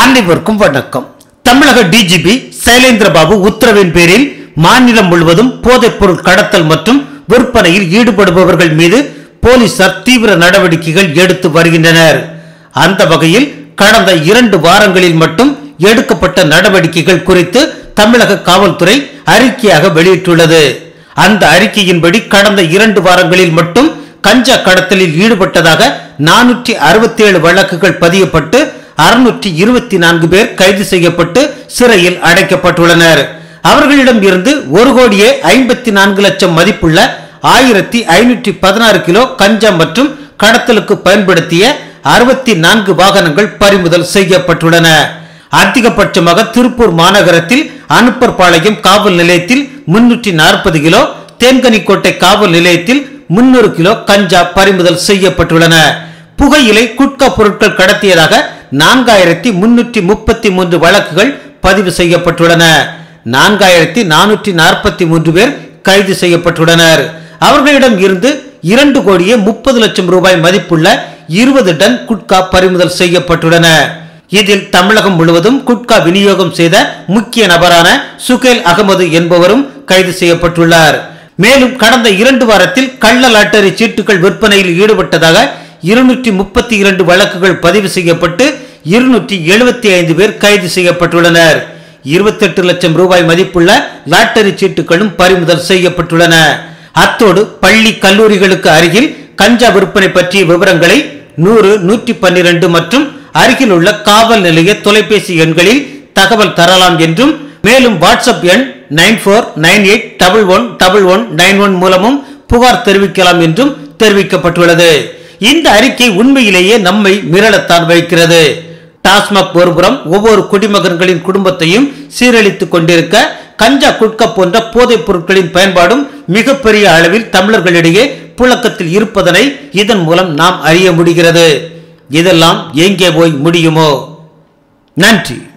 அனைவருக்கும் வணக்கம் தமிழக டிஜிபி சைலேந்திர பாபு உத்தரவின் பேரில் மாநிலம் முழுவதும் போதைப் பொருள் கடத்தல் மற்றும் விற்பனையில் ஈடுபடுபவர்கள் மீது போலீசார் தீவிர நடவடிக்கைகள் எடுத்து வருகின்றனர் அந்த வகையில் கடந்த இரண்டு வாரங்களில் மட்டும் எடுக்கப்பட்ட நடவடிக்கைகள் குறித்து தமிழக காவல்துறை அறிக்கையாக வெளியிட்டுள்ளது அந்த அறிக்கையின்படி கடந்த இரண்டு வாரங்களில் மட்டும் கஞ்சா கடத்தலில் ஈடுபட்டதாக நானூற்றி அறுபத்தி ஏழு வழக்குகள் பதியப்பட்டு அறுநூற்றி இருபத்தி நான்கு பேர் கைது செய்யப்பட்டு சிறையில் அடைக்கப்பட்டுள்ளனர் அவர்களிடம் இருந்து ஒரு கோடியே ஐம்பத்தி நான்கு லட்சம் மதிப்புள்ள ஆயிரத்தி ஐநூற்றி பதினாறு கிலோ கஞ்சா மற்றும் கடத்தலுக்கு பயன்படுத்திய அறுபத்தி நான்கு வாகனங்கள் பறிமுதல் செய்யப்பட்டுள்ளன அதிகபட்சமாக திருப்பூர் மாநகரத்தில் அனுப்பர்பாளையம் காவல் நிலையத்தில் முன்னூற்றி நாற்பது கிலோ தேன்கனிக்கோட்டை காவல் நிலையத்தில் முன்னூறு கிலோ கஞ்சா பறிமுதல் செய்யப்பட்டுள்ளன புகையிலை குட்கா பொருட்கள் கடத்தியதாக நான்காயிரத்தி முன்னூற்றி முப்பத்தி மூன்று வழக்குகள் பதிவு செய்யப்பட்டுள்ளன நான்காயிரத்தி நானூற்றி நாற்பத்தி மூன்று பேர் கைது செய்யப்பட்டுள்ளனர் அவர்களிடம் இருந்து இரண்டு கோடியே முப்பது லட்சம் ரூபாய் மதிப்புள்ள இருபது டன் குட்கா பறிமுதல் செய்யப்பட்டுள்ளன இதில் தமிழகம் முழுவதும் குட்கா விநியோகம் செய்த முக்கிய நபரான சுகேல் அகமது என்பவரும் கைது செய்யப்பட்டுள்ளார் மேலும் கடந்த இரண்டு வாரத்தில் கள்ள லாட்டரி சீட்டுகள் விற்பனையில் ஈடுபட்டதாக இருநூற்றி முப்பத்தி இரண்டு வழக்குகள் பதிவு செய்யப்பட்டு இருநூற்றி எழுபத்தி ஐந்து பேர் கைது செய்யப்பட்டுள்ளனர் இருபத்தெட்டு லட்சம் ரூபாய் மதிப்புள்ள லாட்டரி சீட்டுகளும் பறிமுதல் செய்யப்பட்டுள்ளன அத்தோடு பள்ளி கல்லூரிகளுக்கு அருகில் கஞ்சா விற்பனை பற்றிய விவரங்களை நூறு நூற்றி பன்னிரண்டு மற்றும் அருகில் உள்ள காவல் நிலைய தொலைபேசி எண்களில் தகவல் தரலாம் என்றும் மேலும் வாட்ஸ்அப் எண் nine four nine eight double one double one nine one மூலமும் புகார் தெரிவிக்கலாம் என்றும் தெரிவிக்கப்பட்டுள்ளது இந்த அறிக்கை உண்மையிலேயே நம்மை மிரளத்தான் வைக்கிறது டாஸ்மாக் ஒருபுறம் ஒவ்வொரு குடிமகன்களின் குடும்பத்தையும் சீரழித்துக் கொண்டிருக்க கஞ்சா குட்கா போன்ற போதைப் பொருட்களின் பயன்பாடும் மிகப்பெரிய அளவில் தமிழர்களிடையே புழக்கத்தில் இருப்பதனை இதன் மூலம் நாம் அறிய முடிகிறது இதெல்லாம் எங்கே போய் முடியுமோ நன்றி